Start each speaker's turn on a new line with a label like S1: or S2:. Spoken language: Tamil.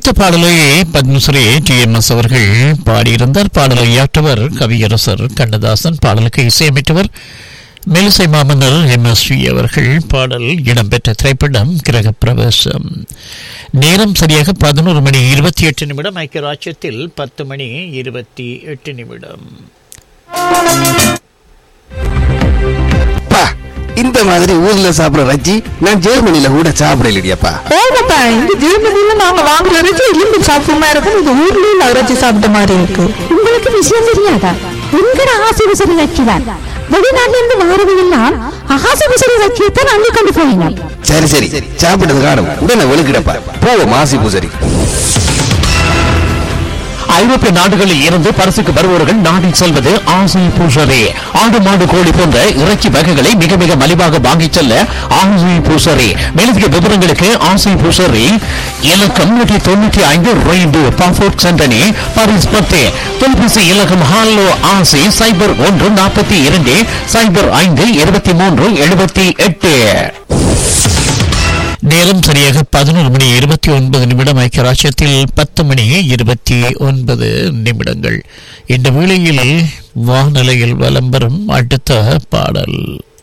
S1: ஒலித்த பாடலை பத்மஸ்ரீ டி எம் எஸ் அவர்கள் பாடியிருந்தார் பாடலை இயற்றவர் கவியரசர் கண்ணதாசன் பாடலுக்கு இசையமைத்தவர் மெலிசை மாமன்னர் எம் எஸ் வி அவர்கள் பாடல் இடம்பெற்ற திரைப்படம் கிரக பிரவேசம் நேரம் சரியாக பதினோரு மணி இருபத்தி எட்டு நிமிடம் ஐக்கிய ராஜ்யத்தில் பத்து மணி இருபத்தி எட்டு நிமிடம்
S2: அப்பா இந்த மாதிரி ஊர்ல சாப்பிடுற ரஜ்ஜி நான் ஜெர்மனில கூட சாப்பிடலையப்பா
S3: ஓமாப்பா இந்த ஜெர்மனில நாங்க வாங்குற இறைச்சி எலும்பு சாப்பிடுமா இருக்கும் இது ஊர்லயும் நான் இறைச்சி சாப்பிட்ட மாதிரி இருக்கு
S4: உங்களுக்கு விஷயம் தெரியாதா எங்கட ஆசை விசரி வைக்கிறார் வெளிநாட்டுல இருந்து வாரவையெல்லாம் ஆசை விசரி வைக்கத்தான் அள்ளி கொண்டு போயினார்
S2: சரி சரி சாப்பிட்டது காணும் உடனே வெளுக்கிடப்பா போவோம் மாசி பூசரி
S5: ஐரோப்பிய நாடுகளில் இருந்து பரிசுக்கு வருபவர்கள் நாடி செல்வது ஆசை பூசரே ஆடு மாடு கோழி போன்ற இறைச்சி வகைகளை மிக மிக மலிவாக வாங்கிச் செல்ல ஆசை பூசரே மேலதிக விவரங்களுக்கு ஆசை பூசரி இலக்கம் நூற்றி தொண்ணூற்றி ஐந்து ரெய்டு பாஃபோர்ட் சென்டனி பாரிஸ் பத்து தொலைபேசி இலக்கம் ஹாலோ ஆசை சைபர் ஒன்று நாற்பத்தி இரண்டு சைபர் ஐந்து இருபத்தி மூன்று எழுபத்தி எட்டு
S1: நேரம் சரியாக பதினொரு மணி இருபத்தி ஒன்பது நிமிடம் ஐக்கிய ராஜ்யத்தில் பத்து மணி இருபத்தி ஒன்பது நிமிடங்கள் இந்த வேளையில் வானிலையில் வலம் வரும் அடுத்த பாடல்